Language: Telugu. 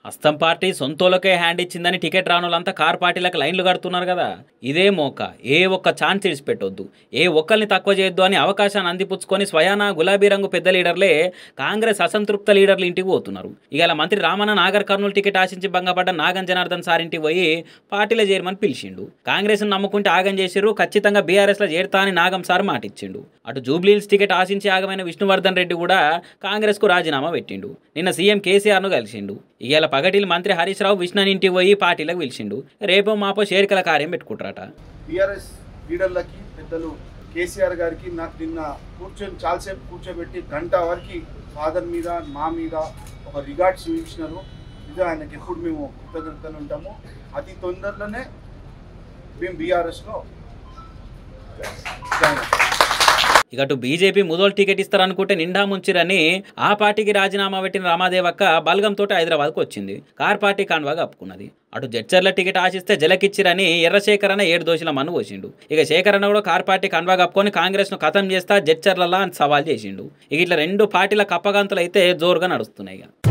హస్తం పార్టీ సొంతోలకే హ్యాండ్ ఇచ్చిందని టికెట్ రానులంతా కార్ పార్టీలకు లైన్లు కడుతున్నారు కదా ఇదే మోక ఏ ఒక్క ఛాన్స్ ఇడిచిపెట్టొద్దు ఏ ఒక్కరిని తక్కువ చేయొద్దు అని అవకాశాన్ని అందిపుచ్చుకొని స్వయాన గులాబీ రంగు పెద్ద లీడర్లే కాంగ్రెస్ అసంతృప్త లీడర్లు ఇంటికి పోతున్నారు ఇవాళ మంత్రి రామన్న నాగర్ కర్నూలు టికెట్ ఆశించి భంగపడ్డ నాగన్ జనార్దన్ సార్ ఇంటికి పోయి పార్టీలో చేరమని పిలిచిండు కాంగ్రెస్ నమ్ముకుంటే ఆగం చేసిర్రు ఖచ్చితంగా బీఆర్ఎస్ లో చేరుతా అని నాగం సార్ మాటిచ్చిండు అటు జూబ్లీహిల్స్ టికెట్ ఆశించి ఆగమైన విష్ణువర్ధన్ రెడ్డి కూడా కాంగ్రెస్ కు రాజీనామా పెట్టిండు నిన్న సీఎం కేసీఆర్ ను కలిసిండు ఇవాళ పగటిలు మంత్రి హరీష్ రావు విష్ణుని ఇంటికి పోయి పార్టీలకు పిలిచిండు రేపో మాపో షేరికల కార్యం పెట్టుకుంటారట టీఆర్ఎస్ లీడర్లకి పెద్దలు కేసీఆర్ గారికి నాకు నిన్న కూర్చొని చాలాసేపు కూర్చోబెట్టి గంట వరకు ఫాదర్ మీద మా మీద ఒక రిగార్డ్స్ చూపించినారు ఇది ఆయనకి ఎప్పుడు మేము కృతజ్ఞతలు ఉంటాము అతి తొందరలోనే మేము బీఆర్ఎస్లో జాయిన్ అవుతాం. ఇక అటు బీజేపీ ముదోల్ టికెట్ ఇస్తారనుకుంటే నిండా ముంచిరని ఆ పార్టీకి రాజీనామా పెట్టిన రామాదేవక్క బల్గంతో హైదరాబాద్కు వచ్చింది కార్ పార్టీ కాన్వా కప్పుకున్నది అటు జడ్చర్ల టికెట్ ఆశిస్తే జలకిచ్చిరని ఎర్రశేఖరన్న ఏడు దోషుల మన్ను పోసిండు ఇక శేఖరన్న కూడా కార్ పార్టీ కన్వా కప్పుకొని కాంగ్రెస్ ను ఖతం చేస్తా జడ్చర్లలా అని సవాల్ చేసిండు ఇక ఇట్లా రెండు పార్టీల కప్పగంతులు అయితే జోరుగా నడుస్తున్నాయి ఇక